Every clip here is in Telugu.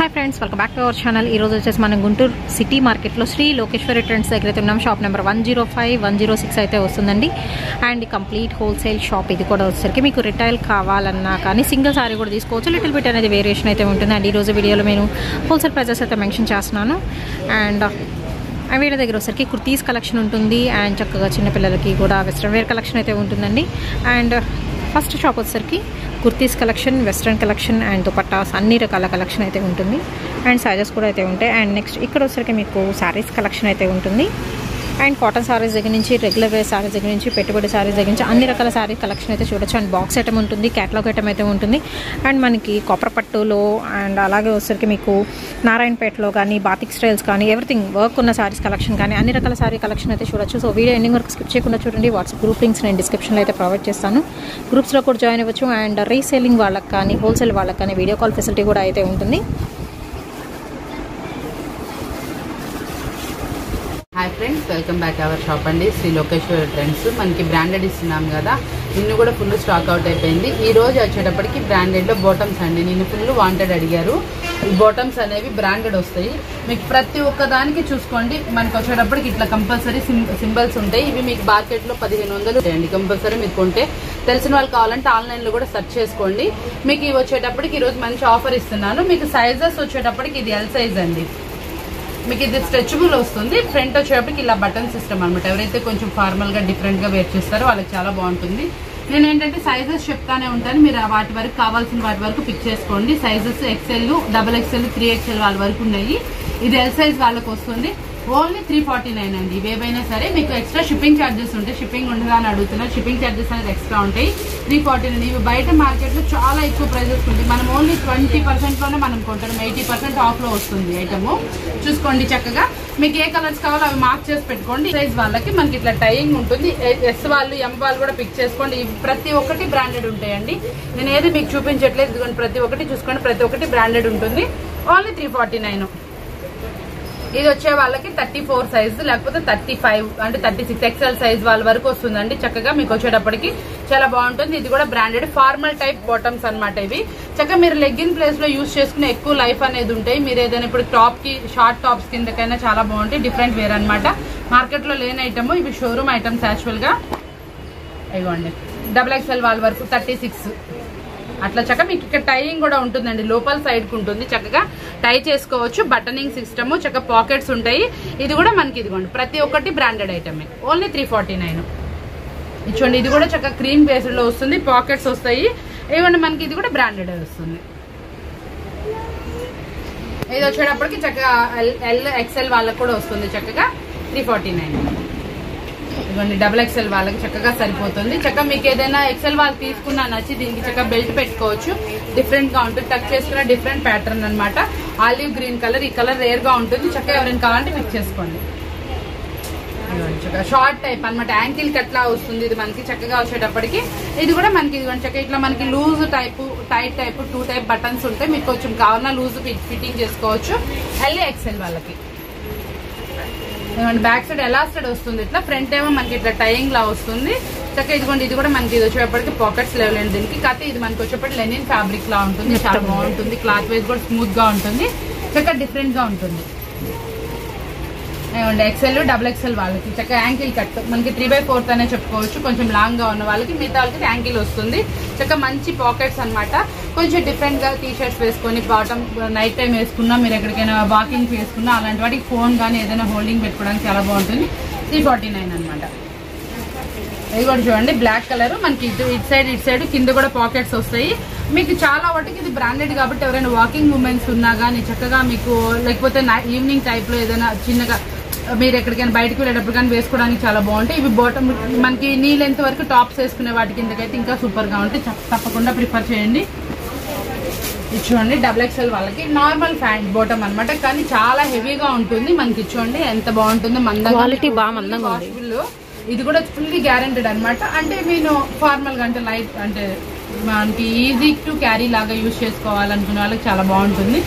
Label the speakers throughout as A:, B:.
A: Hi friends welcome back to our channel ఈ రోజు వచ్చేసి మనం గుంటూరు సిటీ మార్కెట్లో శ్రీ లోకేశ్వరి ట్రెండ్స్ దగ్గర అయితే ఉన్నాం shop number one zero five one zero six అయితే వస్తుందండి అండ్ కంప్లీట్ హోల్సేల్ షాప్ ఇది కూడా వచ్చేసరికి మీకు రిటైల్ కావాలన్నా కానీ సింగిల్ సారీ కూడా తీసుకోవచ్చు లిటిల్ బిట్ అనేది వేరియేషన్ అయితే ఉంటుంది అండ్ ఈ రోజు వీడియోలో నేను హోల్సేల్ ప్రైజెస్ అయితే మెన్షన్ చేస్తున్నాను అండ్ వీళ్ళ దగ్గర వచ్చరికి కుర్తీస్ కలెక్షన్ ఉంటుంది అండ్ చక్కగా చిన్నపిల్లలకి కూడా వెస్ట్రన్ వేర్ కలెక్షన్ అయితే ఉంటుందండి అండ్ ఫస్ట్ షాప్ వచ్చేసరికి kurtis collection western collection and dupattas అన్ని రకాల కలెక్షన్ అయితే ఉంటుంది అండ్ సైజెస్ కూడా అయితే ఉంటాయి అండ్ నెక్స్ట్ ఇక్కడ వచ్చరికి మీకు శారీస్ కలెక్షన్ అయితే ఉంటుంది అండ్ కాటన్ సారీస్ దగ్గర నుంచి రెగ్యులర్ వేర్ సారీస్ దగ్గర నుంచి పెట్టుబడి సారీస్ దగ్గర నుంచి అన్ని రకాల సారీ కలెక్షన్ అయితే చూడొచ్చు అండ్ బాక్స్ ఐటమ్ ఉంటుంది క్యాటలాగ్ ఐటమ్ అయితే ఉంటుంది అండ్ మనకి కాపర్ పట్టులో అండ్ అలాగే వచ్చరికి మీకు నారాయణపేటలో కానీ బాతిక్ స్టైల్స్ కానీ ఎవ్రీథింగ్ వర్క్ ఉన్న సారీస్ కలెక్షన్ కానీ అన్ని రకాల సారీ కలెక్షన్ అయితే చూడొచ్చు సో వీడియో ఎండింగ్ వరకు స్కిప్ చేయకుండా చూడండి వాట్సాప్ గ్రూప్ లింక్స్ నేను డిస్క్రిప్షన్లో అయితే ప్రొవైడ్ చేస్తాను గ్రూప్స్లో కూడా జాయిన్ అవ్వచ్చు అండ్ రీసేలింగ్ వాళ్ళకి కానీ హోల్సేల్ వాళ్ళకి కానీ వీడియో కాల్ ఫెసిలిటీ కూడా అయితే ఉంటుంది
B: hi friends welcome back our shop అండి శ్రీ లోకేశ్వర్ ట్రెండ్స్ మనకి బ్రాండెడ్ ఇస్తున్నాం కదా నిన్ను కూడా ఫుల్ స్టాక్ అవుట్ అయిపోయింది ఈ రోజు వచ్చేటప్పటికి బ్రాండెడ్లో బాటమ్స్ అండి నిన్ను ఫుల్ వాంటెడ్ అడిగారు ఈ బాటమ్స్ అనేవి బ్రాండెడ్ వస్తాయి మీకు ప్రతి ఒక్క దానికి చూసుకోండి మనకి వచ్చేటప్పటికి ఇట్లా కంపల్సరీ సింబల్స్ ఉంటాయి ఇవి మీకు మార్కెట్లో పదిహేను వందలు ఉంటాయండి కంపల్సరీ మీకు కొంటే తెలిసిన వాళ్ళు కావాలంటే ఆన్లైన్లో కూడా సెర్చ్ చేసుకోండి మీకు ఇవి వచ్చేటప్పటికి ఈరోజు మంచి ఆఫర్ ఇస్తున్నాను మీకు సైజెస్ వచ్చేటప్పటికి ఇది ఎల్ సైజ్ అండి మీకు ఇది స్ట్రెచబుల్ వస్తుంది ఫ్రంట్ వచ్చేటప్పటికి ఇలా బటన్ సిస్టమ్ అనమాట ఎవరైతే కొంచెం ఫార్మల్ గా డిఫరెంట్ గా వేర్ చేస్తారో వాళ్ళకి చాలా బాగుంటుంది నేను ఏంటంటే సైజెస్ చెప్తానే ఉంటాను మీరు ఆ వాటి వరకు కావాల్సిన వాటి వరకు పిక్ చేసుకోండి sizes XL double XL three XL వాళ్ళ వరకు ఉన్నాయి ఇది ఎల్ సైజ్ వాళ్ళకి వస్తుంది ఓన్లీ త్రీ ఫార్టీ నైన్ అండి ఇవేవైనా సరే మీకు ఎక్స్ట్రా షిప్పింగ్ ఛార్జెస్ ఉంటాయి షిప్పింగ్ ఉండదా అని అడుగుతున్నారు షిప్పింగ్ ఛార్జెస్ అనేది ఎక్స్ట్రా ఉంటాయి త్రీ ఫార్టీ నైన్ ఇవి బయట మార్కెట్లో చాలా ఎక్కువ ప్రైజెస్ ఉంటాయి మనం ఓన్లీ ట్వంటీ పర్సెంట్లోనే మనం కొంటాం ఎయిటీ పర్సెంట్ ఆఫ్లో వస్తుంది ఐటమ్ చూసుకోండి చక్కగా మీకు ఏ కలర్స్ కావాలో అవి మార్క్ చేసి పెట్టుకోండి సైజ్ వాళ్ళకి మనకి ఇట్లా టైయింగ్ ఉంటుంది ఎస్ వాళ్ళు ఎం వాళ్ళు కూడా పిక్ చేసుకోండి ఇవి ప్రతి ఒక్కటి బ్రాండెడ్ ఉంటాయండి నేను ఏది మీకు చూపించట్లేదు ఇదిగోండి ప్రతి ఒక్కటి చూసుకోండి ప్రతి ఒక్కటి బ్రాండెడ్ ఉంటుంది ఓన్లీ త్రీ ఫార్టీ నైన్ ఇది వచ్చే వాళ్ళకి థర్టీ ఫోర్ సైజ్ లేకపోతే థర్టీ ఫైవ్ అంటే థర్టీ సిక్స్ ఎక్స్ఎల్ సైజ్ వాళ్ళ వరకు వస్తుందండి చక్కగా మీకు వచ్చేటప్పటికి చాలా బాగుంటుంది ఇది కూడా బ్రాండెడ్ ఫార్మల్ టైప్ బాటమ్స్ అనమాట ఇవి చక్కగా మీరు లెగ్గిన్ ప్లేస్ లో యూస్ చేసుకునే ఎక్కువ లైఫ్ అనేది ఉంటాయి మీరు ఏదైనా ఇప్పుడు టాప్ కి షార్ట్ టాప్స్ కిందకైనా చాలా బాగుంటాయి డిఫరెంట్ వేర్ అనమాట మార్కెట్ లో లేని ఐటమ్ ఇవి షోరూమ్ ఐటమ్స్ యాక్చువల్ గా ఇవ్వండి డబుల్ ఎక్స్ఎల్ వాళ్ళ వరకు థర్టీ సిక్స్ అట్లా చక్కగా మీకు ఇక్కడ టైయింగ్ కూడా ఉంటుందండి లోపల సైడ్ కు ఉంటుంది చక్కగా టై చేసుకోవచ్చు బటనింగ్ సిస్టమ్ చక్కగా పాకెట్స్ ఉంటాయి ఇది కూడా మనకి ఇదిగోండి ప్రతి ఒక్కటి బ్రాండెడ్ ఐటమే ఓన్లీ త్రీ ఫార్టీ నైన్ చూడండి ఇది కూడా చక్కగా క్రీమ్ బేస్డ్ లో వస్తుంది పాకెట్స్ వస్తాయి ఇవ్వండి మనకి ఇది కూడా బ్రాండెడ్ వస్తుంది ఇది వచ్చేటప్పటికి చక్కగా ఎల్ ఎల్ ఎక్స్ఎల్ వాళ్ళకి కూడా వస్తుంది చక్కగా త్రీ ఫార్టీ నైన్ ఇదిగోండి డబుల్ ఎక్స్ఎల్ వాళ్ళకి చక్కగా సరిపోతుంది చక్కగా మీకు ఏదైనా ఎక్స్ఎల్ వాళ్ళు తీసుకున్నా నచ్చి దీనికి చక్కగా బెల్ట్ పెట్టుకోవచ్చు డిఫరెంట్ గా ఉంటుంది టచ్ చేసుకున్న డిఫరెంట్ ప్యాటర్న్ అనమాట ఆలివ్ గ్రీన్ కలర్ ఈ కలర్ రేర్ గా ఉంటుంది చక్కగా ఎవరైనా కావాలంటే పిక్ చేసుకోండి షార్ట్ టైప్ అనమాట యాంకిల్ కట్లా వస్తుంది ఇది మనకి చక్కగా వచ్చేటప్పటికి ఇది కూడా మనకి ఇదిగోండి చక్కగా ఇట్లా మనకి loose type tight type two type buttons ఉంటాయి మీకు కొంచెం కావాలన్నా లూజ్ ఫిట్టింగ్ చేసుకోవచ్చు ఎల్ఏ ఎక్స్ఎల్ వాళ్ళకి ఇదిగోండి బ్యాక్ సైడ్ ఎలాస్టెడ్ వస్తుంది ఇట్లా ఫ్రంట్ ఏమో మనకి ఇట్లా టైయింగ్ లా వస్తుంది చక్కగా ఇదిగోండి ఇది కూడా మనకి ఇది వచ్చేటప్పటికి పాకెట్స్ లేవలేండి దీనికి కాకపోతే ఇది మనకి వచ్చేప్పటికి లెనిన్ ఫ్యాబ్రిక్ లా ఉంటుంది చాలా బాగుంటుంది క్లాత్ వైజ్ కూడా స్మూత్ గా ఉంటుంది చక్కగా డిఫరెంట్ గా ఉంటుంది ఎక్సెల్ డబుల్ ఎక్సెల్ వాళ్ళకి చక్కగా యాంకిల్ కట్ మనకి త్రీ బై ఫోర్త్ అనే చెప్పుకోవచ్చు కొంచెం లాంగ్ గా ఉన్న వాళ్ళకి మిగతా వాళ్ళకి యాంకిల్ వస్తుంది చక్కగా మంచి పాకెట్స్ అన్నమాట కొంచెం డిఫరెంట్ గా టీ షర్ట్స్ వేసుకొని బాటమ్ నైట్ టైం వేసుకున్నా మీరు ఎక్కడికైనా వాకింగ్ వేసుకున్నా అలాంటి వాటికి ఫోన్ కానీ ఏదైనా హోల్డింగ్ పెట్టుకోవడానికి చాలా బాగుంటుంది త్రీ ఫార్టీ నైన్ అనమాట ఇది కూడా చూడండి బ్లాక్ కలర్ మనకి ఇటు ఇటు సైడ్ ఇటు సైడ్ కింద కూడా పాకెట్స్ వస్తాయి మీకు చాలా వాటికి ఇది బ్రాండెడ్ కాబట్టి ఎవరైనా వాకింగ్ మూమెంట్స్ ఉన్నా కానీ చక్కగా మీకు లేకపోతే ఈవినింగ్ టైప్ లో ఏదైనా చిన్నగా మీరు ఎక్కడికైనా బయటకు వెళ్ళేటప్పుడు కానీ వేసుకోవడానికి చాలా బాగుంటాయి ఇవి బాటమ్ మనకి నీ లెంత్ వరకు టాప్స్ వేసుకునే వాటి కిందకైతే ఇంకా సూపర్ గా ఉంటాయి తప్పకుండా ప్రిఫర్ చేయండి ఇది చూడండి డబుల్ ఎక్స్ఎల్ వాళ్ళకి నార్మల్ ఫ్యాంట్ బాటమ్ అనమాట కానీ చాలా హెవీగా ఉంటుంది మనకి చూడండి ఎంత బాగుంటుందో మందంగా
A: Quality బాగా మందంగా ఉంది.
B: వాషబుల్ ఇది కూడా ఫుల్లీ గ్యారెంటెడ్ అనమాట అంటే నేను ఫార్మల్ గా అంటే లైట్ అంటే మనకి ఈజీ టు క్యారీ లాగా యూజ్ చేసుకోవాలనుకునే వాళ్ళకి చాలా బాగుంటుంది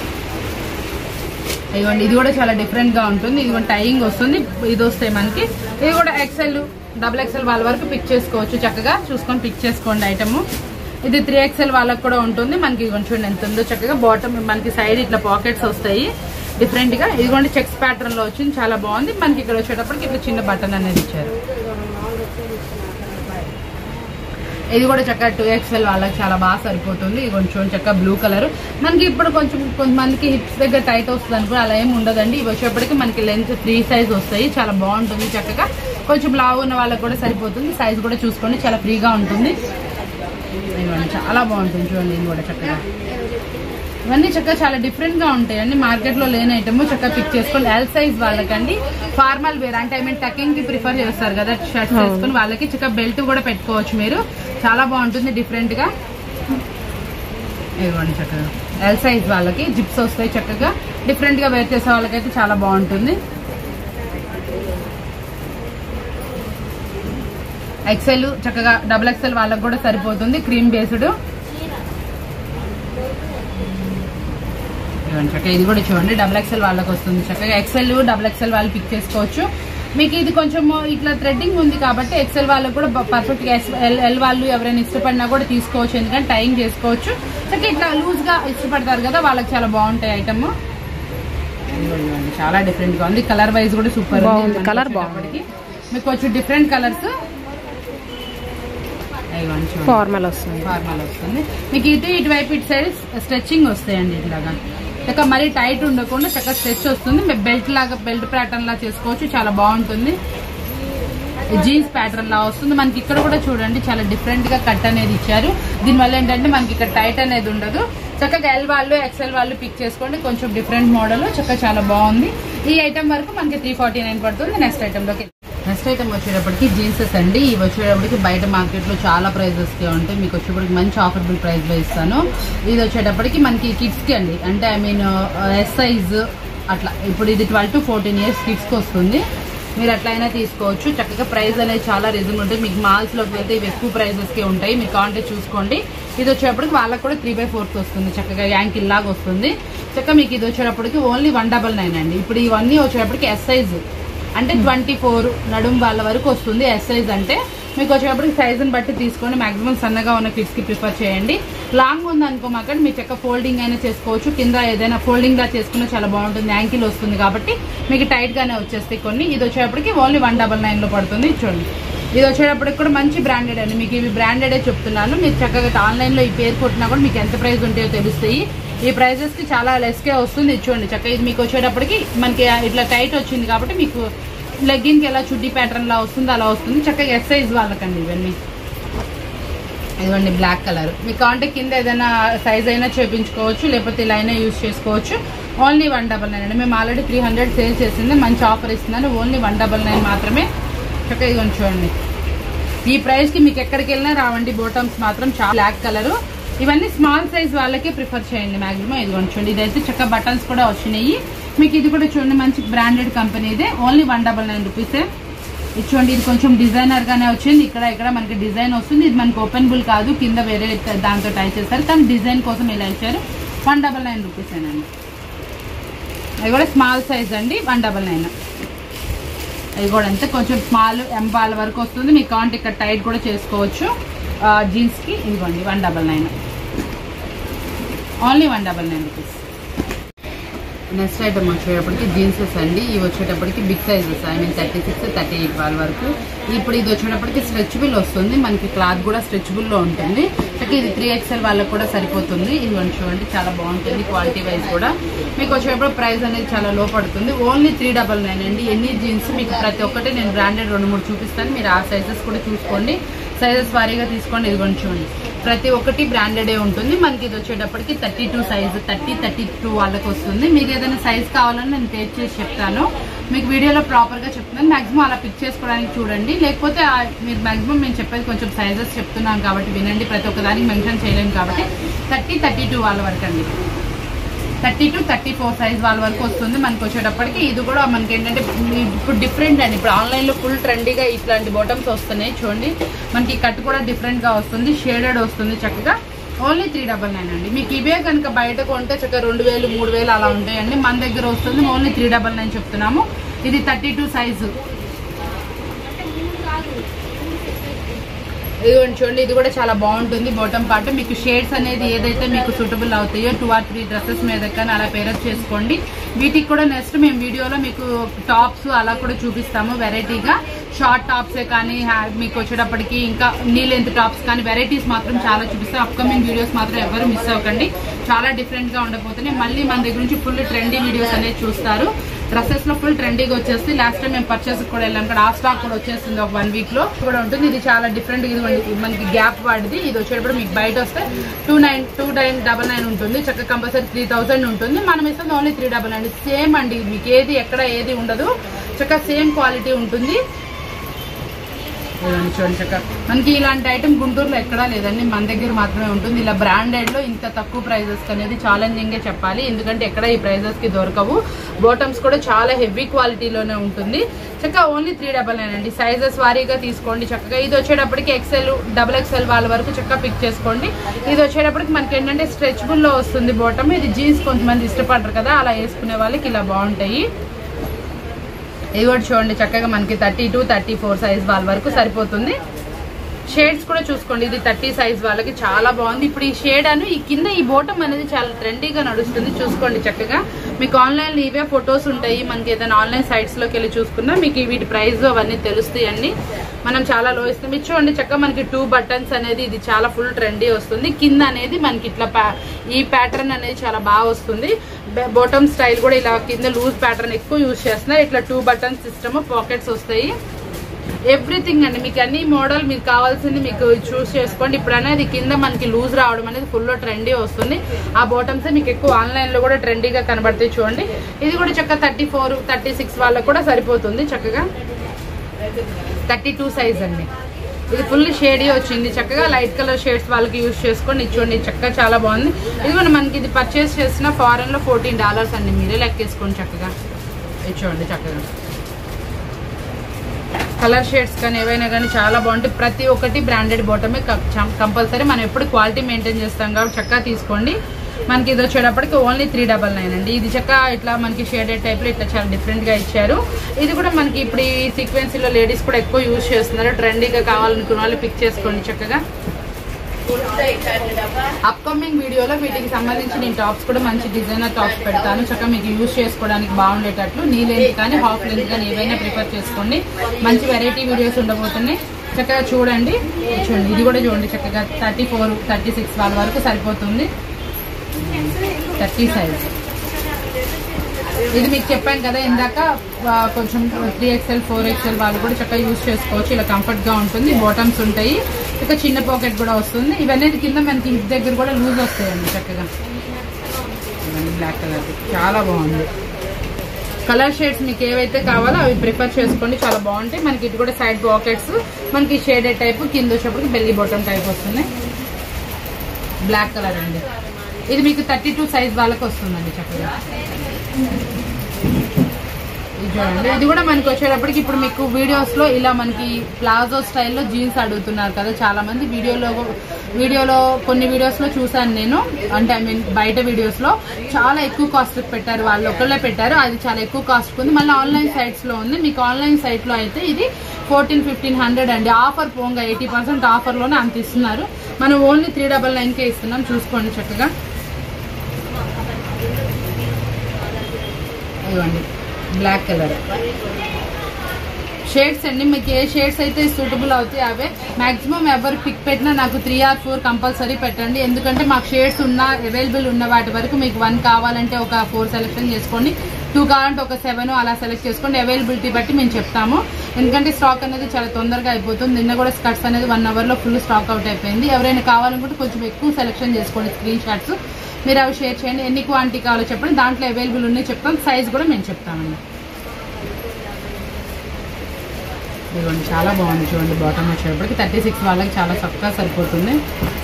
B: ఇదిగోండి ఇది కూడా చాలా డిఫరెంట్ గా ఉంటుంది ఇది కూడా టైయింగ్ వస్తుంది ఇది వస్తాయి మనకి ఇది కూడా ఎక్సెల్ డబుల్ ఎక్సెల్ వాళ్ళ వరకు పిక్ చేసుకోవచ్చు చక్కగా చూసుకొని పిక్ చేసుకోండి ఐటమ్ ఇది త్రీ ఎక్స్ఎల్ వాళ్ళకి కూడా ఉంటుంది మనకి ఇదిగోండి చూడండి ఎంత ఉందో చక్కగా బాటమ్ మనకి సైడ్ ఇట్లా పాకెట్స్ వస్తాయి డిఫరెంట్ గా ఇదిగోండి చెక్స్ ప్యాటర్న్ లో వచ్చింది చాలా బాగుంది మనకి ఇక్కడ వచ్చేటప్పటికి ఇట్లా చిన్న బటన్ అనేది ఇచ్చారు ఇది కూడా చక్కగా టూ ఎక్స్ఎల్ వాళ్ళకి చాలా బాగా సరిపోతుంది ఇది కొంచెం చక్కగా బ్లూ కలర్ మనకి ఇప్పుడు కొంచెం కొంతమందికి హిప్స్ దగ్గర టైట్ వస్తుంది అనుకో అలా ఏమి ఉండదండి ఇవి వచ్చేప్పటికి మనకి లెంత్ త్రీ సైజ్ వస్తాయి చాలా బాగుంటుంది చక్కగా కొంచెం లావు ఉన్న వాళ్ళకి కూడా సరిపోతుంది సైజ్ కూడా చూసుకోండి చాలా ఫ్రీగా ఉంటుంది ఇదిగోండి చాలా బాగుంటుంది చూడండి ఇది కూడా చక్కగా ఇవన్నీ చక్కగా చాలా డిఫరెంట్ గా ఉంటాయి అండి మార్కెట్ లో లేని ఐటమ్ చక్కగా పిక్ చేసుకోండి ఎల్ సైజ్ వాళ్ళకండి ఫార్మల్ వేర్ అంటే ఐ మీన్ టకింగ్ కి ప్రిఫర్ చేస్తారు కదా షర్ట్స్ వేసుకుని వాళ్ళకి చక్కగా బెల్ట్ కూడా పెట్టుకోవచ్చు మీరు చాలా బాగుంటుంది డిఫరెంట్ గా ఇదిగోండి చక్కగా ఎల్ సైజ్ వాళ్ళకి జిప్స్ వస్తాయి చక్కగా డిఫరెంట్ గా వేర్ చేసే వాళ్ళకైతే చాలా బాగుంటుంది ఎక్సెల్ చక్కగా డబుల్ ఎక్సెల్ వాళ్ళకి కూడా సరిపోతుంది క్రీమ్ బేస్డ్ ఇదిగోండి చక్కగా ఇది కూడా చూడండి డబుల్ ఎక్సెల్ వాళ్ళకి వస్తుంది చక్కగా ఎక్సెల్ డబుల్ ఎక్సెల్ వాళ్ళు పిక్ చేసుకోవచ్చు మీకు ఇది కొంచెం ఇట్లా థ్రెడ్డింగ్ ఉంది కాబట్టి ఎక్సెల్ వాళ్ళకి కూడా పర్ఫెక్ట్ గా ఎల్ ఎల్ వాళ్ళు ఎవరైనా ఇష్టపడినా కూడా తీసుకోవచ్చు ఎందుకంటే టైం చేసుకోవచ్చు చక్కగా ఇట్లా లూజ్ గా ఇష్టపడతారు కదా వాళ్ళకి చాలా బాగుంటాయి ఐటమ్ చాలా డిఫరెంట్ గా ఉంది కలర్ వైజ్ కూడా సూపర్
A: బాగుంది. Colour బాగుంది.
B: మీకు కొంచెం డిఫరెంట్ కలర్స్
A: ఫార్మల్ వస్తుంది
B: ఫార్మల్ వస్తుంది మీకు ఇటు ఇటువైపు ఇటు సైడ్ స్ట్రెచ్చింగ్ వస్తాయండి ఇట్లాగా చక్కగా మరీ టైట్ ఉండకుండా చక్కగా స్ట్రెచ్ వస్తుంది మీరు బెల్ట్ లాగా బెల్ట్ ప్యాటర్న్ లా చేసుకోవచ్చు చాలా బాగుంటుంది జీన్స్ ప్యాటర్న్ లా వస్తుంది మనకి ఇక్కడ కూడా చూడండి చాలా డిఫరెంట్ గా కట్ అనేది ఇచ్చారు దీనివల్ల ఏంటంటే మనకి ఇక్కడ టైట్ అనేది ఉండదు చక్కగా ఎల్ వాళ్ళు ఎక్సెల్ వాళ్ళు పిక్ చేసుకోండి కొంచెం డిఫరెంట్ మోడల్ చక్కగా చాలా బాగుంది ఈ ఐటమ్ వరకు మనకి త్రీ ఫార్టీ నైన్ పడుతుంది నెక్స్ట్ ఐటమ్ లోకి నెక్స్ట్ ఐటమ్ వచ్చేటప్పటికి జీన్సెస్ అండి ఇవి వచ్చేటప్పటికి బయట మార్కెట్ లో చాలా ప్రైజెస్ కి ఉంటాయి మీకు వచ్చేటప్పటికి మంచి ఆఫర్బుల్ ప్రైస్ లో ఇస్తాను ఇది వచ్చేటప్పటికి మనకి కిడ్స్ కి అండి అంటే ఐ మీన్ ఎస్ సైజ్ అట్లా ఇప్పుడు ఇది twelve to fourteen years kids కి వస్తుంది మీరు అట్లయినా తీసుకోవచ్చు చక్కగా ప్రైస్ అనేది చాలా రీజనబుల్ ఉంటుంది మీకు మాల్స్ లోకి వెళ్తే ఇవి ఎక్కువ ప్రైజెస్ కి ఉంటాయి మీకు కావాలంటే చూసుకోండి ఇది వచ్చేటప్పటికి వాళ్ళకి కూడా త్రీ బై ఫోర్త్ వస్తుంది చక్కగా యాంకిల్ లాగా వస్తుంది చక్కగా మీకు ఇది వచ్చేటప్పటికి ఓన్లీ వన్ డబల్ నైన్ అండి ఇప్పుడు ఇవన్నీ వచ్చేటప్పటికి ఎస్ సైజ్ అంటే ట్వంటీ ఫోర్ నడుం వాళ్ళ వరకు వస్తుంది ఎస్ సైజ్ అంటే మీకు వచ్చేటప్పటికి సైజుని బట్టి తీసుకోండి మాక్సిమం సన్నగా ఉన్న కిడ్స్ కి ప్రిఫర్ చేయండి లాంగ్ ఉంది అనుకో మాకు మీ చక్క ఫోల్డింగ్ అయినా చేసుకోవచ్చు కింద ఏదైనా ఫోల్డింగ్ లా చేసుకున్నా చాలా బాగుంటుంది యాంకిల్ వస్తుంది కాబట్టి మీకు టైట్ గానే వచ్చేస్తాయి కొన్ని ఇది వచ్చేటప్పటికి ఓన్లీ వన్ డబల్ నైన్ లో పడుతుంది చూడండి ఇది వచ్చేటప్పటికి కూడా మంచి బ్రాండెడ్ అండి మీకు ఇవి బ్రాండెడే చెప్తున్నాను మీరు చక్కగా ఆన్లైన్ లో ఈ పేరు కొట్టినా కూడా మీకు ఎంత ప్రైస్ ఉంటాయో తెలుస్తాయి ఈ ప్రైజెస్ కి చాలా లెస్ కే వస్తుంది ఇది చూడండి చక్కగా ఇది మీకు వచ్చేటప్పటికి మనకి ఇట్లా టైట్ వచ్చింది కాబట్టి మీకు లెగ్గిన్ కి ఎలా చుడ్డీ ప్యాటర్న్ లా వస్తుంది అలా వస్తుంది చక్కగా ఎస్ సైజ్ వాళ్ళకండి ఇవన్నీ ఇదిగోండి బ్లాక్ కలర్ మీకు కావాలంటే కింద ఏదైనా సైజ్ అయినా చేపించుకోవచ్చు లేకపోతే ఇలా అయినా యూజ్ చేసుకోవచ్చు ఓన్లీ వన్ డబల్ నైన్ అండి మేము ఆల్రెడీ త్రీ హండ్రెడ్ సేల్ చేసింది మంచి ఆఫర్ ఇస్తున్నాను ఓన్లీ వన్ డబల్ నైన్ మాత్రమే చక్కగా ఇదిగోండి చూడండి ఈ ప్రైస్ కి మీకు ఎక్కడికి వెళ్ళినా రావండి బోటమ్స్ మాత్రం చాలా బ్లాక్ కలర్ ఇవన్నీ స్మాల్ సైజ్ వాళ్ళకే ప్రిఫర్ చేయండి మాక్సిమం ఇదిగోండి చూడండి ఇదైతే చక్కగా బటన్స్ కూడా వచ్చినాయి మీకు ఇది కూడా చూడండి మంచి బ్రాండెడ్ కంపెనీ ఇదే ఓన్లీ వన్ డబల్ నైన్ రూపీసే ఇది చూడండి ఇది కొంచెం డిజైనర్ గానే వచ్చింది ఇక్కడ ఇక్కడ మనకి డిజైన్ వస్తుంది ఇది మనకి ఓపెనబుల్ కాదు కింద వేరే దాంతో టై చేస్తారు కానీ డిజైన్ కోసం ఇలా ఇచ్చారు వన్ డబల్ నైన్ రూపీస్ అండి అది కూడా స్మాల్ సైజ్ అండి వన్ డబల్ నైన్ అది కూడా అంతే కొంచెం స్మాల్ ఎంబాల్ వరకు వస్తుంది మీకు కావాలంటే ఇక్కడ టైట్ కూడా చేసుకోవచ్చు జీన్స్ కి ఇదిగోండి one double nine only one double nine rupees next item వచ్చేటప్పటికి జీన్సెస్ అండి ఇవి వచ్చేటప్పటికి big sizes I mean thirty six thirty eight వాళ్ళ వరకు ఇప్పుడు ఇది వచ్చేటప్పటికి స్ట్రెచబుల్ వస్తుంది మనకి క్లాత్ కూడా స్ట్రెచబుల్ లో ఉంటుంది చక్కగా ఇది త్రీ ఎక్స్ఎల్ వాళ్ళకి కూడా సరిపోతుంది ఇది వన్ చూడండి చాలా బాగుంటుంది క్వాలిటీ వైజ్ కూడా మీకు వచ్చేటప్పుడు ప్రైస్ అనేది చాలా లో పడుతుంది ఓన్లీ త్రీ డబల్ నైన్ అండి ఎన్ని జీన్స్ మీకు ప్రతి ఒక్కటి నేను బ్రాండెడ్ రెండు మూడు చూపిస్తాను మీరు ఆ సైజెస్ కూడా చూసుకోండి సైజెస్ వారీగా తీసుకోండి ఇదిగోండి చూడండి ప్రతి ఒక్కటి బ్రాండెడే ఉంటుంది మనకి ఇది వచ్చేటప్పటికి thirty two size thirty thirty two వాళ్ళకి వస్తుంది మీకు ఏదైనా సైజ్ కావాలని నేను పేజ్ చేసి చెప్తాను మీకు వీడియోలో ప్రాపర్ గా చెప్తున్నాను మాక్సిమం అలా పిక్ చేసుకోవడానికి చూడండి లేకపోతే ఆ మీరు మాక్సిమం మేము చెప్పేది కొంచెం సైజెస్ చెప్తున్నాం కాబట్టి వినండి ప్రతి ఒక్క దానికి మెన్షన్ చేయలేము కాబట్టి థర్టీ థర్టీ టూ వాళ్ళ వరకు అండి thirty two thirty four size వాళ్ళ వరకు వస్తుంది మనకి వచ్చేటప్పటికి ఇది కూడా మనకి ఏంటంటే ఇప్పుడు డిఫరెంట్ అండి ఇప్పుడు ఆన్లైన్ లో ఫుల్ ట్రెండీగా ఇట్లాంటి బాటమ్స్ వస్తున్నాయి చూడండి మనకి కట్ కూడా డిఫరెంట్ గా వస్తుంది షేడెడ్ వస్తుంది చక్కగా ఓన్లీ త్రీ డబల్ నైన్ అండి మీకు ఇవే కనుక బయట కొంటే చక్కగా రెండు వేలు మూడు వేలు అలా ఉంటాయండి మన దగ్గర వస్తుంది ఓన్లీ త్రీ డబల్ నైన్ చెప్తున్నాము ఇది థర్టీ టూ సైజు ఇదిగోండి చూడండి ఇది కూడా చాలా బాగుంటుంది బాటమ్ పార్ట్ మీకు షేడ్స్ అనేది ఏదైతే మీకు సూటబుల్ అవుతాయో టూ ఆర్ త్రీ డ్రెస్సెస్ మీద కానీ అలా పేరప్ చేసుకోండి వీటికి కూడా నెక్స్ట్ మేము వీడియోలో మీకు టాప్స్ అలా కూడా చూపిస్తాము వెరైటీగా షార్ట్ టాప్సే కానీ హ్యా- మీకు వచ్చేటప్పటికి ఇంకా నీ లెంత్ టాప్స్ కానీ వెరైటీస్ మాత్రం చాలా చూపిస్తాం అప్కమింగ్ వీడియోస్ మాత్రం ఎవరు మిస్ అవ్వకండి చాలా డిఫరెంట్ గా ఉండబోతున్నాయి మళ్ళీ మన దగ్గర నుంచి ఫుల్ ట్రెండీ వీడియోస్ అనేది చూస్తారు డ్రెస్సెస్ లో ఫుల్ ట్రెండీగా వచ్చేసి లాస్ట్ టైం మేము పర్చేస్ కూడా వెళ్ళాం ఇక్కడ ఆ స్టాక్ కూడా వచ్చేస్తుంది ఒక వన్ వీక్ లో కూడా ఉంటుంది ఇది చాలా డిఫరెంట్ ఇది మనకి- మనకి గ్యాప్ వాడిది ఇది వచ్చేటప్పుడు మీకు బయట వస్తే two nine two nine double nine ఉంటుంది చక్కగా కంపల్సరీ త్రీ థౌసండ్ ఉంటుంది మనం ఇస్తుంది only three double nine same అండి మీకు ఏది ఎక్కడ ఏది ఉండదు చక్కగా సేమ్ క్వాలిటీ ఉంటుంది ఇదిగోండి చూడండి చక్క మనకి ఇలాంటి ఐటమ్ గుంటూరులో ఎక్కడా లేదండి మన దగ్గర మాత్రమే ఉంటుంది ఇలా బ్రాండెడ్ లో ఇంత తక్కువ ప్రైజెస్ అనేది ఛాలెంజింగ్ గా చెప్పాలి ఎందుకంటే ఎక్కడ ఈ ప్రైజెస్ కి దొరకవు బాటమ్స్ కూడా చాలా హెవీ క్వాలిటీలోనే ఉంటుంది చక్కగా ఓన్లీ త్రీ డబల్ నైన్ అండి సైజెస్ వారీగా తీసుకోండి చక్కగా ఇది వచ్చేటప్పటికి ఎక్సెల్ డబుల్ ఎక్సెల్ వాళ్ళ వరకు చక్కగా పిక్ చేసుకోండి ఇది వచ్చేటప్పటికి మనకి ఏంటంటే స్ట్రెచబుల్ లో వస్తుంది బాటమ్ ఇది జీన్స్ కొంతమంది ఇష్టపడరు కదా అలా వేసుకునే వాళ్ళకి ఇలా బాగుంటాయి ఇది కూడా చూడండి చక్కగా మనకి thirty two thirty four size వాళ్ళ వరకు సరిపోతుంది షేడ్స్ కూడా చూసుకోండి ఇది థర్టీ సైజ్ వాళ్ళకి చాలా బాగుంది ఇప్పుడు ఈ షేడ్ అను ఈ కింద ఈ బోటం అనేది చాలా ట్రెండీగా నడుస్తుంది చూసుకోండి చక్కగా మీకు ఆన్లైన్ లో ఇవే ఫొటోస్ ఉంటాయి మనకి ఏదైనా ఆన్లైన్ సైట్స్ లోకి వెళ్ళి చూసుకున్నా మీకు వీటి ప్రైస్ అవన్నీ తెలుస్తాయి అన్ని మనం చాలా లో ఇస్తాం ఇది చూడండి చక్కగా మనకి టూ బటన్స్ అనేది ఇది చాలా ఫుల్ ట్రెండీ వస్తుంది కింద అనేది మనకి ఇట్లా pa- ఈ ప్యాటర్న్ అనేది చాలా బాగా వస్తుంది బోటమ్ స్టైల్ కూడా ఇలా కింద లూజ్ ప్యాటర్న్ ఎక్కువ యూజ్ చేస్తున్నారు ఇట్లా టూ బటన్స్ సిస్టమ్ పాకెట్స్ వస్తాయి ఎవ్రీథింగ్ అండి మీకు అన్ని మోడల్ మీకు కావాల్సింది మీకు చూస్ చేసుకోండి ఇప్పుడు అనేది కింద మనకి లూజ్ రావడం అనేది ఫుల్ ట్రెండీ వస్తుంది ఆ బాటమ్స్ మీకు ఎక్కువ ఆన్లైన్ లో కూడా ట్రెండీగా కనబడతాయి చూడండి ఇది కూడా చక్కగా థర్టీ ఫోర్ థర్టీ సిక్స్ వాళ్ళకి కూడా సరిపోతుంది చక్కగా థర్టీ టూ సైజ్ అండి ఇది ఫుల్ షేడీ వచ్చింది చక్కగా లైట్ కలర్ షేడ్స్ వాళ్ళకి యూజ్ చేసుకోండి ఇది చూడండి ఇది చక్కగా చాలా బాగుంది ఇది కూడా మనకి ఇది పర్చేస్ చేసిన ఫారెన్ లో ఫోర్టీన్ డాలర్స్ అండి మీరే లెక్కేసుకోండి చక్కగా ఇది చూడండి చక్కగా కలర్ షేడ్స్ కానీ ఏవైనా కానీ చాలా బాగుంటాయి ప్రతి ఒక్కటి బ్రాండెడ్ బాటమే కంపల్సరీ మనం ఎప్పుడు క్వాలిటీ మెయింటైన్ చేస్తాం కాబట్టి చక్కగా తీసుకోండి మనకి ఇది వచ్చేటప్పటికి ఓన్లీ త్రీ డబల్ నైన్ అండి ఇది చక్క ఇట్లా మనకి షేడెడ్ టైప్లో ఇట్లా చాలా డిఫరెంట్గా ఇచ్చారు ఇది కూడా మనకి ఇప్పుడు ఈ సీక్వెన్సీలో లేడీస్ కూడా ఎక్కువ యూజ్ చేస్తున్నారు ట్రెండీగా కావాలనుకున్న వాళ్ళు పిక్ చేసుకోండి చక్కగా అప్కమింగ్ వీడియోలో వీటికి సంబంధించి నేను టాప్స్ కూడా మంచి డిజైనర్ టాప్స్ పెడతాను చక్కగా మీకు యూజ్ చేసుకోవడానికి బాగుండేటట్లు నీ లెంత్ కానీ హాఫ్ లెంత్ కానీ ఏవైనా ప్రిఫర్ చేసుకోండి మంచి వెరైటీ వీడియోస్ ఉండబోతున్నాయి చక్కగా చూడండి చూడండి ఇది కూడా చూడండి చక్కగా థర్టీ ఫోర్ థర్టీ సిక్స్ వాళ్ళ వరకు సరిపోతుంది థర్టీ సైజ్ ఇది మీకు చెప్పాను కదా ఇందాక ఆ, కొంచెం త్రీ ఎక్స్ఎల్ ఫోర్ ఎక్స్ఎల్ వాళ్ళు కూడా చక్కగా యూజ్ చేసుకోవచ్చు ఇలా కంఫర్ట్ గా ఉంటుంది బాటమ్స్ ఉంటాయి ఇక చిన్న పాకెట్ కూడా వస్తుంది ఇవన్నీ కింద మనకి హిప్ దగ్గర కూడా లూజ్ వస్తాయండి చక్కగా ఇవన్నీ బ్లాక్ కలర్ చాలా బాగుంది కలర్ షేడ్స్ మీకు ఏవైతే కావాలో అవి ప్రిఫర్ చేసుకోండి చాలా బాగుంటాయి మనకి ఇది కూడా సైడ్ పాకెట్స్ మనకి షేడెడ్ టైప్ కింద వచ్చేప్పటికి బెల్లి బాటమ్ టైప్ వస్తుంది బ్లాక్ కలర్ అండి ఇది మీకు థర్టీ టూ సైజ్ వాళ్ళకి వస్తుందండి చక్కగా ఇది చూడండి ఇది కూడా మనకి వచ్చేటప్పటికి ఇప్పుడు మీకు వీడియోస్ లో ఇలా మనకి ప్లాజో స్టైల్లో జీన్స్ అడుగుతున్నారు కదా చాలా మంది వీడియోలో వీడియోలో కొన్ని వీడియోస్ లో చూసాను నేను అంటే ఐ మీన్ బయట వీడియోస్ లో చాలా ఎక్కువ కాస్ట్ పెట్టారు వాళ్ళు ఒకళ్ళే పెట్టారు అది చాలా ఎక్కువ కాస్ట్ ఉంది మళ్ళీ ఆన్లైన్ సైట్స్ లో ఉంది మీకు ఆన్లైన్ సైట్ లో అయితే ఇది ఫోర్టీన్ ఫిఫ్టీన్ హండ్రెడ్ అండి ఆఫర్ పోంగా ఎయిటీ పర్సెంట్ ఆఫర్ లోనే అంత ఇస్తున్నారు మనం ఓన్లీ త్రీ డబల్ నైన్ కే ఇస్తున్నాం చూసుకోండి చక్కగా ఇవ్వండి బ్లాక్ కలర్ షేడ్స్ అండి మీకు ఏ షేడ్స్ అయితే సూటబుల్ అవుతాయి అవే మాక్సిమం ఎవరు పిక్ పెట్టినా నాకు త్రీ ఆర్ ఫోర్ కంపల్సరీ పెట్టండి ఎందుకంటే మాకు షేడ్స్ ఉన్న అవైలబుల్ ఉన్న వాటి వరకు మీకు వన్ కావాలంటే ఒక ఫోర్ సెలెక్షన్ చేసుకోండి టూ కావాలంటే ఒక సెవెన్ అలా సెలెక్ట్ చేసుకోండి అవైలబిలిటీ బట్టి మేము చెప్తాము ఎందుకంటే స్టాక్ అనేది చాలా తొందరగా అయిపోతుంది నిన్న కూడా స్కర్ట్స్ అనేది వన్ అవర్లో ఫుల్ స్టాక్ అవుట్ అయిపోయింది ఎవరైనా కావాలనుకుంటే కొంచెం ఎక్కువ సెలెక్షన్ చేసుకోండి స్క్రీన్ షాట్స్ మీరు అవి షేర్ చేయండి ఎన్ని క్వాంటిటీ కావాలో చెప్పండి దాంట్లో అవైలబుల్ ఉన్నాయి చెప్తాం సైజ్ కూడా మేము చెప్తామండి ఇదిగోండి చాలా బాగుంది చూడండి బాటమ్ వచ్చేటప్పటికి థర్టీ సిక్స్ వాళ్ళకి చాలా చక్కగా సరిపోతుంది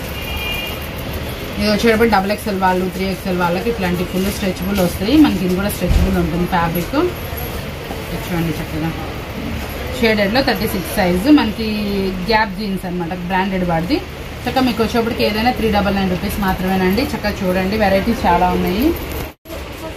B: ఇది వచ్చేటప్పుడు డబుల్ ఎక్స్ఎల్ వాళ్ళు త్రీ ఎక్స్ఎల్ వాళ్ళకి ఇట్లాంటి ఫుల్ స్ట్రెచబుల్ వస్తాయి మనకి ఇది కూడా స్ట్రెచబుల్ ఉంటుంది ఫ్యాబ్రిక్ చూడండి చక్కగా షేడెడ్లో థర్టీ సిక్స్ సైజు మనకి గ్యాప్ జీన్స్ అనమాట బ్రాండెడ్ వాడిది చక్కగా మీకు వచ్చేప్పటికి ఏదైనా త్రీ డబల్ నైన్ రూపీస్ మాత్రమేనండి చక్కగా చూడండి వెరైటీస్ చాలా ఉన్నాయి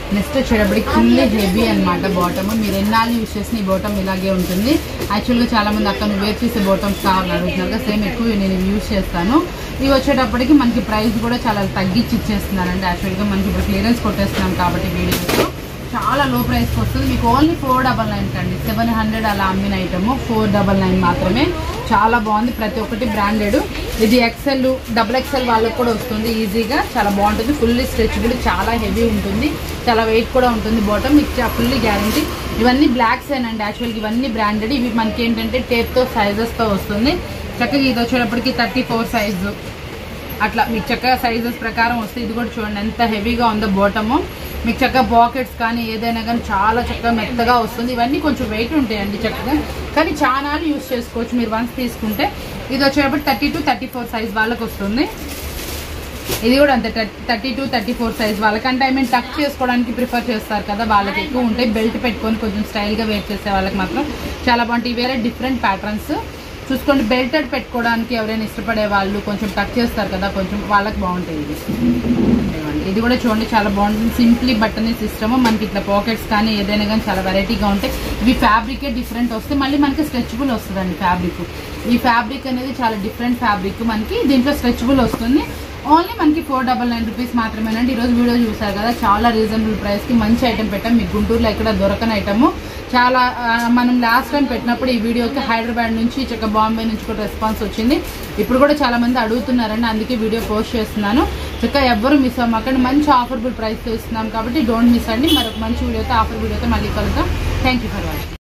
B: నెక్స్ట్ వచ్చేటప్పటికి ఫుల్ హెవీ అనమాట బాటమ్ మీరు ఎన్నాళ్ళు యూస్ చేసిన ఈ బాటమ్ ఇలాగే ఉంటుంది యాక్చువల్గా చాలా మంది అక్కడ వేర్ చేసే బాటమ్స్ కావాలని అడుగుతున్నారు కదా సేమ్ ఎక్కువ నేను ఇవి యూస్ చేస్తాను ఇవి వచ్చేటప్పటికి మనకి ప్రైస్ కూడా చాలా తగ్గించి ఇచ్చేస్తున్నారండి యాక్చువల్గా మనకి ఇప్పుడు క్లియరెన్స్ కొట్టేస్తున్నాం కాబట్టి వీడియోస్లో చాలా లో ప్రైస్కి వస్తుంది మీకు ఓన్లీ ఫోర్ డబల్ నైన్ కండి సెవెన్ హండ్రెడ్ అలా అమ్మిన ఐటమ్ ఫోర్ డబల్ నైన్ మాత్రమే చాలా బాగుంది ప్రతి ఒక్కటి బ్రాండెడ్ ఇది ఎక్సెల్ డబుల్ ఎక్సెల్ వాళ్ళకి కూడా వస్తుంది ఈజీగా చాలా బాగుంటుంది ఫుల్లీ స్ట్రెచబుల్ చాలా హెవీ ఉంటుంది చాలా వెయిట్ కూడా ఉంటుంది బాటమ్ మీకు ఫుల్లీ గ్యారంటీ ఇవన్నీ బ్లాక్స్ ఏనండి యాక్చువల్గా ఇవన్నీ బ్రాండెడ్ ఇవి మనకి ఏంటంటే టేప్తో సైజెస్తో వస్తుంది చక్కగా ఇది వచ్చేటప్పటికి థర్టీ ఫోర్ సైజు అట్లా మీకు చక్కగా సైజెస్ ప్రకారం వస్తే ఇది కూడా చూడండి ఎంత హెవీగా ఉందో బాటము మీకు చక్కగా పాకెట్స్ కానీ ఏదైనా కానీ చాలా చక్కగా మెత్తగా వస్తుంది ఇవన్నీ కొంచెం వెయిట్ ఉంటాయండి చక్కగా కానీ చాలా యూస్ చేసుకోవచ్చు మీరు వన్స్ తీసుకుంటే ఇది వచ్చేటప్పుడు thirty two thirty four size వాళ్ళకి వస్తుంది ఇది కూడా అంతే thirty two thirty four size వాళ్ళకంటే ఐ మీన్ టక్ చేసుకోవడానికి ప్రిఫర్ చేస్తారు కదా వాళ్ళకి ఎక్కువ ఉంటాయి బెల్ట్ పెట్టుకొని కొంచెం స్టైల్గా వేర్ చేసే వాళ్ళకి మాత్రం చాలా బాగుంటాయి వేరే డిఫరెంట్ ప్యాటర్న్స్ చూసుకోండి బెల్టెడ్ పెట్టుకోవడానికి ఎవరైనా ఇష్టపడే వాళ్ళు కొంచెం టక్ చేస్తారు కదా కొంచెం వాళ్ళకి బాగుంటాయి ఇది ఇదిగోండి. ఇది కూడా చూడండి చాలా బాగుంటుంది సింప్లీ బట్టని సిస్టమ్ మనకి ఇట్లా పాకెట్స్ కానీ ఏదైనా కానీ చాలా వెరైటీగా ఉంటాయి ఇవి ఫ్యాబ్రికే డిఫరెంట్ వస్తే మళ్ళీ మనకి స్ట్రెచబుల్ వస్తుందండి ఫ్యాబ్రిక్ ఈ ఫ్యాబ్రిక్ అనేది చాలా డిఫరెంట్ ఫ్యాబ్రిక్ మనకి దీంట్లో స్ట్రెచబుల్ వస్తుంది ఓన్లీ మనకి ఫోర్ డబల్ నైన్ రూపీస్ మాత్రమేనండి ఈరోజు వీడియో చూసారు కదా చాలా రీజనబుల్ ప్రైస్కి మంచి ఐటమ్ పెట్టాం మీకు గుంటూరులో ఎక్కడ దొరకని ఐటమ్ చాలా ఆ, మనం లాస్ట్ టైం పెట్టినప్పుడు ఈ వీడియోకి హైదరాబాద్ నుంచి చక్క బాంబే నుంచి కూడా రెస్పాన్స్ వచ్చింది ఇప్పుడు కూడా చాలా మంది అడుగుతున్నారండి అందుకే వీడియో పోస్ట్ చేస్తున్నాను చక్క ఎవ్వరు మిస్ అవ్వకండి మంచి ఆఫర్బుల్ ప్రైస్ ఇస్తున్నాం కాబట్టి డోంట్ మిస్ అండి మరొక మంచి వీడియోతో ఆఫర్ వీడియోతో మళ్ళీ కలుద్దాం థ్యాంక్ యూ ఫర్ వాచింగ్